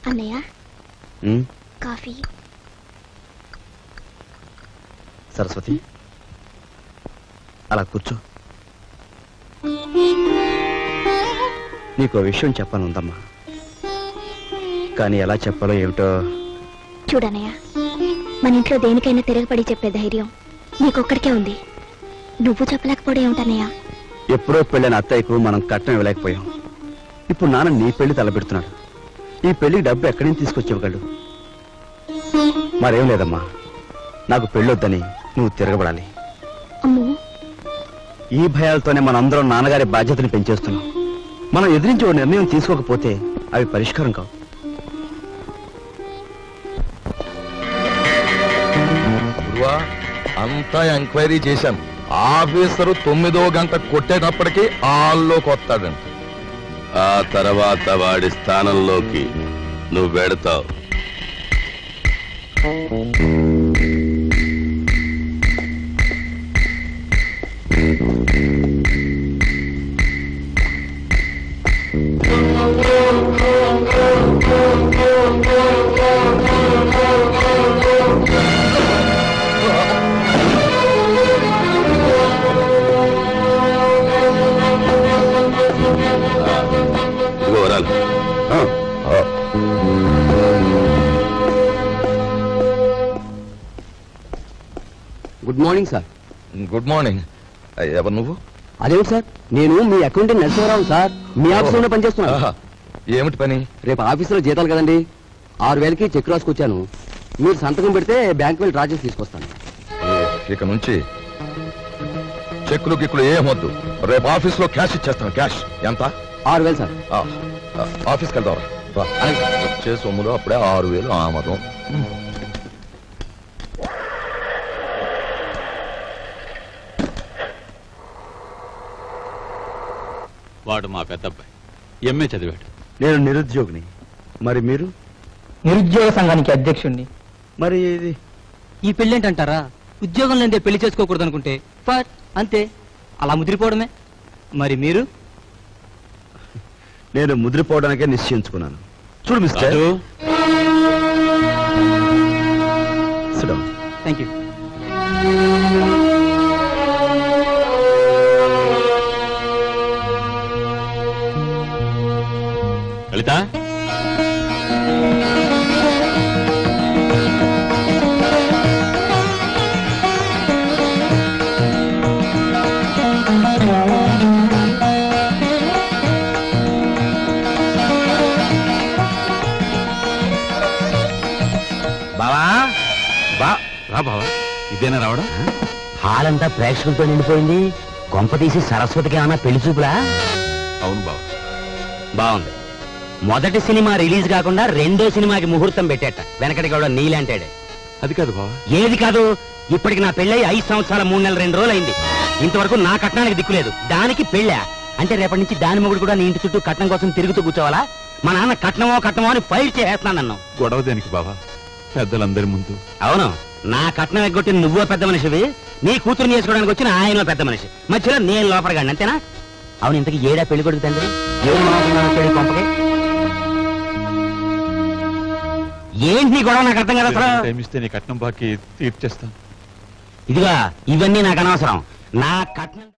అన్నయ్య ఉమ్, కాఫీ సరస్వతి అలా కూర్చో నీకు విషయం చెప్పాను ఉందమ్మా కానీ ఎలా చెప్పాలో ఏమిటో చూడన్నయ్య మన ఇంట్లో దేనికైనా తిరగబడి చెప్పే ధైర్యం నీకొక్కడికే ఉంది నువ్వు చెప్పలేకపోవడం ఏమిటన్నయ్య ఎప్పుడో పెళ్ళైన అత్తయ్యకు మనం కట్నం ఇవ్వలేకపోయాం ఇప్పుడు నాన్న నీ పెళ్లి తలపెడుతున్నాడు ఈ పెళ్లికి డబ్బు ఎక్కడి నుంచి తీసుకొచ్చేవగలడు మరేం లేదమ్మా నాకు పెళ్ళొద్దని నువ్వు తిరగబడాలి అమ్మో ఈ భయాలతోనే మనందరం నాన్నగారి బాధ్యతని పెంచేస్తున్నాం మనం ఎదిరించి ఓ నిర్ణయం తీసుకోకపోతే అవి పరిష్కారం కావు గురువా అంతా ఎంక్వైరీ చేశాను ఆఫీసరు తొమ్మిదో గంట కొట్టేటప్పటికి హాల్లోకి వస్తాడంట ఆ తర్వాత వాడి స్థానంలోకి నువ్వు వెడతావు ఇదిగో వరాలు ఆ, ఆ. Good morning sir good morning ఎవరు నువ్వు అదేమిటి సార్ నేను మీ అకౌంటెంట్ నరసింహరావు సార్ మీ ఆఫీసులోనే పనిచేస్తున్నాను ఆహా, ఏమిటి పని రేపు ఆఫీసులో జీతాలు కదండి ఆరు వేలకి చెక్ రాసుకొచ్చాను మీరు సంతకం పెడితే బ్యాంక్ వెళ్ళి డ్రా చేసి తీసుకొస్తాను ఓ, ఇక నుంచి చెక్కులు గిక్కులు ఏం వద్దు రేపు ఆఫీస్లో క్యాష్ ఇచ్చేస్తాను క్యాష్ ఎంత ఆరు వేలు సార్ ఆ, ఆ, ఆఫీస్కి వెళ్దాం రా వచ్చే సొమ్ములో అప్పుడే ఆరు వేలు ఆమదం వాడు మా పెద్దబ్బాయి ఎంఏ చదివాడు నేను నిరుద్యోగిని మరి మీరు నిరుద్యోగ సంఘానికి అధ్యక్షుణ్ణి మరి ఇది ఈ పెళ్లి ఏంటంటారా ఉద్యోగం లేదే పెళ్లి చేసుకోకూడదు అనుకుంటే ఫర్ అంతే అలా ముదిరిపోవడమే మరి మీరు నేను ముదిరిపోవడానికే నిశ్చయించుకున్నాను చూడు mister Raju Sit down. Thank you Lalitha బావా బా రా బావా ఇదేనా రావడం హాల్ అంతా ప్రేక్షకులతో నిండిపోయింది కొంప తీసి సరస్వతికి ఏమన్నా పెళ్లి చూపులా అవును బావ బాగుంది మొదటి సినిమా రిలీజ్ కాకుండా రెండో సినిమాకి ముహూర్తం పెట్టేట వెనకటి కూడా నీలాంటాడే అది కాదు బావా ఏది కాదు ఇప్పటికి నా పెళ్ళై ఐదు సంవత్సరాల మూడు నెలల రెండు రోజులు అయింది ఇంతవరకు నా కట్నానికి దిక్కులేదు దానికి పెళ్ళా అంటే రేపటి నుంచి దాని మొగుడు కూడా నీ ఇంటి చుట్టూ కట్నం కోసం తిరుగుతూ కూర్చోవాలా మా నాన్న కట్నమో కట్నమో అని ఫైట్ చేస్తున్నాను నన్ను గొడవ దేనికి బావా పెద్దలందరి ముందు అవును నా కట్నం ఎగ్గొట్టి నువ్వో పెద్ద మనిషివి నీ కూతురు చేసుకోవడానికి వచ్చిన ఆయన పెద్ద మనిషి మధ్యలో నేను లోపలగాడి అంతేనా అవును ఇంతకి ఏడా పెళ్లి కొడుకు తండ్రి ఏం మాట్లాడుతున్నావు చెడు కొంపకి ఏంటి నీ గొడవ నాకు అర్థం కదా అసలు టైం ఇస్తే నీ కట్నం బాకీ తీర్చేస్తాను ఇదిగా ఇవన్నీ నాకు అనవసరం నా కట్నం